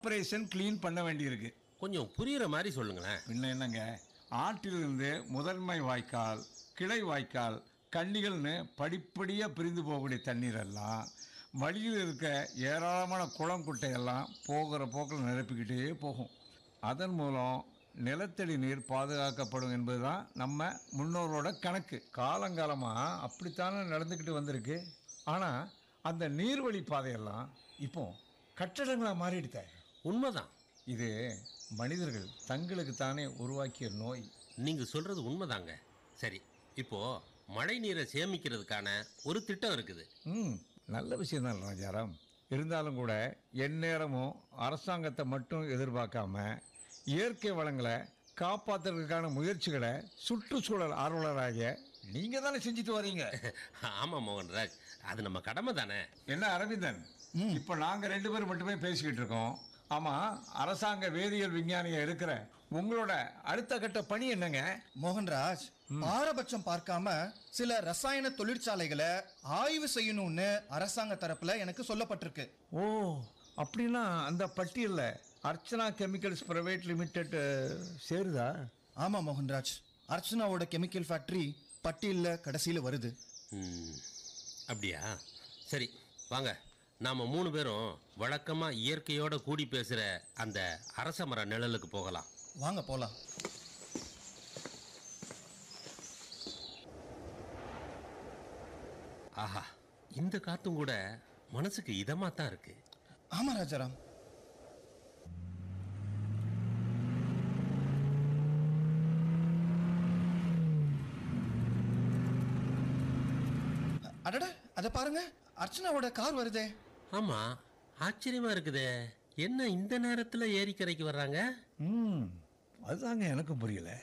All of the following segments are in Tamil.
ஆப்ரேஷன் க்ளீன் பண்ண வேண்டியிருக்கு கொஞ்சம் புரியுற மாதிரி சொல்லுங்களேன் பின்ன என்னங்க ஆற்றிலிருந்து முதன்மை வாய்க்கால் கிளை வாய்க்கால் கன்னிகள்னு படிப்படியாக பிரிந்து போகக்கூடிய தண்ணீர் எல்லாம் வழியில் இருக்க ஏராளமான குளம் குட்டையெல்லாம் போகிற போக்கில் நிரப்பிக்கிட்டே போகும் அதன் மூலம் நிலத்தடி நீர் பாதுகாக்கப்படும் என்பதுதான் நம்ம முன்னோரோட கணக்கு காலங்காலமாக அப்படித்தானே நடந்துக்கிட்டு வந்திருக்கு ஆனால் அந்த நீர்வழி பாதையெல்லாம் இப்போ கட்டடங்களாக மாறிடுதே உண்மைதான் இது மனிதர்கள் தங்களுக்கு தானே உருவாக்கிய நோய் நீங்க சொல்றது உண்மைதாங்க சரி இப்போ மழை நீரை சேமிக்கிறதுக்கான ஒரு திட்டம் இருக்குது ம் நல்ல விஷயம்தான் ராஜாராம் இருந்தாலும் கூட எந்நேரமும் அரசாங்கத்தை மட்டும் எதிர்பார்க்காம இயற்கை வளங்களை காப்பாற்றுறதுக்கான முயற்சிகளை சுற்றுச்சூழல் ஆர்வலராகிய நீங்கள் தானே செஞ்சுட்டு வரீங்க ஆமா மோகன்ராஜ் அது நம்ம கடமை தானே என்ன அரவிந்தன் இப்போ நாங்கள் ரெண்டு பேரும் மட்டுமே பேசிக்கிட்டு இருக்கோம் ஆமாம் அரசாங்க வேதியியல் விஞ்ஞானியா இருக்கிற உங்களோட அடுத்த கட்ட பணி என்னங்க மோகன்ராஜ் பாரபட்சம் பார்க்காம சில ரசாயன தொழிற்சாலைகளை ஆய்வு செய்யணும்னு அரசாங்க தரப்புல எனக்கு சொல்லப்பட்டிருக்கு ஓ அப்படின்னா அந்த பட்டியலில் அர்ச்சனா கெமிக்கல்ஸ் பிரைவேட் லிமிடெட் சேருதா ஆமா மோகன்ராஜ் அர்ச்சனாவோட கெமிக்கல் ஃபேக்டரி பட்டியல்ல கடைசியில வருது ம், அப்படியா சரி வாங்க நாம மூணு பேரும் வழக்கமா இயற்கையோட கூடி பேசுற அந்த அரச மர நிழலுக்கு போகலாம் வாங்க போலாம் ஆஹா இந்த காத்தும் கூட மனசுக்கு இதமா தான் இருக்கு ஆமா ராஜாராம் அடட அத பாருங்க அர்ச்சனாவோட கார் வருதே ஆமா ஆச்சரியமா இருக்குதே என்ன இந்த நேரத்துல ஏரிக்கரைக்கு வர்றாங்க ம் அதுதாங்க எனக்கும் புரியல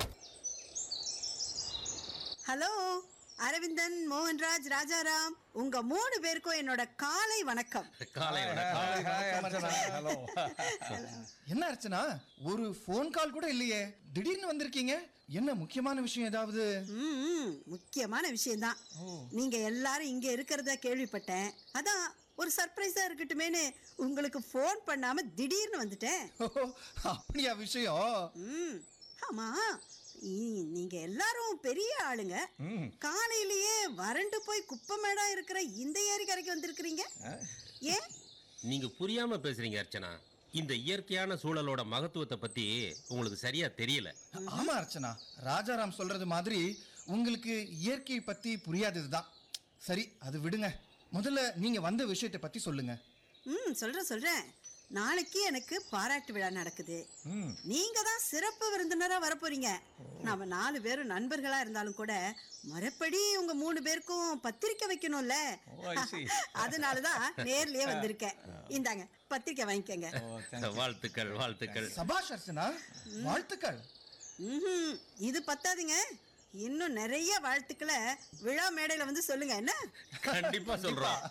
ஹலோ அரவிந்தன் மோகன்ராஜ் ராஜாராம் உங்க மூணு பேருக்கும் என்னோட காலை வணக்கம் காலை வணக்கம். ஹலோ என்ன அர்ச்சனா ஒரு ஃபோன் கால் கூட இல்லையே திடீர்னு வந்திருக்கீங்க என்ன முக்கியமான விஷயம் ஏதாவது ம், ம், முக்கியமான விஷயம்தான் நீங்க எல்லாரும் இங்க இருக்கிறத கேள்விப்பட்டேன் அதான் ஒரு சர்ப்ரைஸா இருக்கட்டுமேனு உங்களுக்கு ஃபோன் பண்ணாம திடீர்னு வந்துட்டேன் ஓ, அப்படியா விஷயம் ம் ஆமா இ- நீங்க எல்லாரும் பெரிய ஆளுங்க காலையிலேயே வறண்டு போய் குப்பமேடா இருக்கிற இந்த ஏரிக்கரைக்கு வந்திருக்கிறீங்க ஏன் நீங்க புரியாம பேசுறீங்க அர்ச்சனா இந்த இயற்கையான சூழலோட மகத்துவத்தை பத்தி உங்களுக்கு சரியா தெரியல ஆமா அர்ச்சனா ராஜாராம் சொல்றது மாதிரி உங்களுக்கு இயற்கை பத்தி புரியாததுதான் சரி அது விடுங்க முதல்ல நீங்க வந்த விஷயத்தை பத்தி சொல்லுங்க ம் சொல்றேன் சொல்றேன் நாளைக்கு எனக்கு பாராட்டு விழா நடக்குது நீங்க தான் சிறப்பு விருந்தினரா வரப்போறீங்க நாம நாலு பேரும் நண்பர்களா இருந்தாலும் கூட மறுபடி உங்க மூணு பேருக்கும் பத்திரிக்கை வைக்கணும்ல Oh, I see. அதனாலதான் நேர்லயே வந்திருக்கேன் இந்தாங்க பத்திரிக்கை வாங்கிக்கங்க வாழ்த்துக்கள் வாழ்த்துக்கள் சபாஷ் அர்ச்சனா வாழ்த்துக்கள் ம்ஹும். இது பத்தாதுங்க இன்னும் நிறைய வாழ்த்துக்களை விழா மேடையில வந்து சொல்லுங்க என்ன கண்டிப்பா சொல்றோம்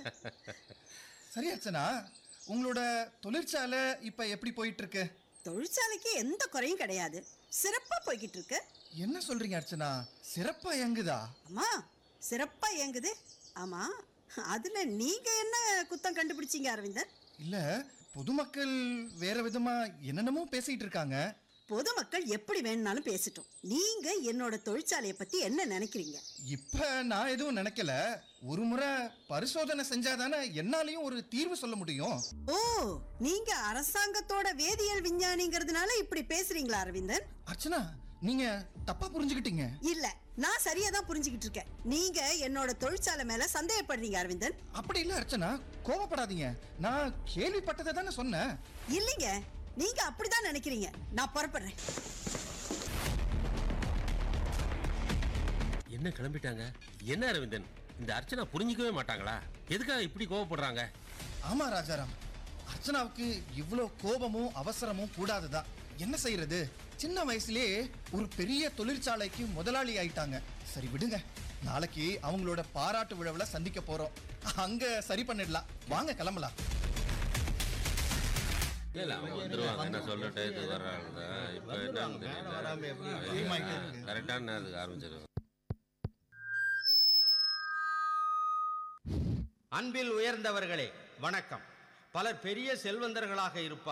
சரி அர்ச்சனா உங்களோட தொழிற்சாலை இப்ப எப்படி போயிட்டு இருக்கு தொழிற்சாலைக்கு எந்த குறையும் கிடையாது சிறப்பா போய்கிட்டு இருக்கு என்ன சொல்றீங்க அர்ச்சனா சிறப்பா இயங்குதா அம்மா சிறப்பா இயங்குது ஆமா அதுல நீங்க என்ன குத்தம் கண்டுபிடிச்சீங்க அரவிந்தன் இல்ல பொதுமக்கள் வேற விதமா என்னென்னமோ பேசிட்டு இருக்காங்க பொதுமக்கள் எப்படி வேணும்னாலும் பேசட்டும் நீங்க என்னோட தொழிற்சாலையை பத்தி என்ன நினைக்கிறீங்க இப்ப நான் எதுவும் நினைக்கல ஒரு முறை பரிசோதனை செஞ்சாதானே என்னாலையும் ஒரு தீர்வு சொல்ல முடியும் ஓ நீங்க அரசாங்கத்தோட வேதியியல் விஞ்ஞானிங்கிறதுனால இப்படி பேசுறீங்களா அரவிந்தன் அர்ச்சனா நீங்க தப்பா புரிஞ்சுக்கிட்டீங்க இல்ல நான் சரியா தான் புரிஞ்சுக்கிட்டு இருக்கேன் நீங்க என்னோட தொழிற்சாலை மேல சந்தேகப்படுறீங்க அரவிந்தன் அப்படி இல்ல அர்ச்சனா கோவப்படாதீங்க நான் கேள்விப்பட்டதை தானே சொன்னேன் இல்லைங்க நீங்க அப்படிதான் நினைக்கிறீங்க நான் புறப்படுறேன் என்ன கிளம்பிட்டாங்க என்ன அரவிந்தன் இந்த அர்ச்சனா புரிஞ்சிக்கவே மாட்டாங்களா எதுக்காக இப்படி கோவப்படுறாங்க ஆமா ராஜாராம் அர்ச்சனாவுக்கு இவ்வளோ கோபமும் அவசரமும் கூடாதுதான் என்ன செய்யறது சின்ன வயசுலயே ஒரு பெரிய தொழிற்சாலைக்கு முதலாளி ஆயிட்டாங்க சரி விடுங்க நாளைக்கு அவங்களோட பாராட்டு விழாவில் சந்திக்க போறோம் அங்க சரி பண்ணிடலாம் வாங்க கிளம்பலாம் இல்ல அவங்க வந்துருவாங்க என்ன சொல்ற டயத்துக்கு வர்றாங்க இப்ப என்னன்னு தெரியல கரெக்டான நேரத்துக்கு ஆரம்பிச்சிருவாங்க அன்பில் உயர்ந்தவர்களே வணக்கம் பலர் பெரிய செல்வந்தர்களாக இருப்பார்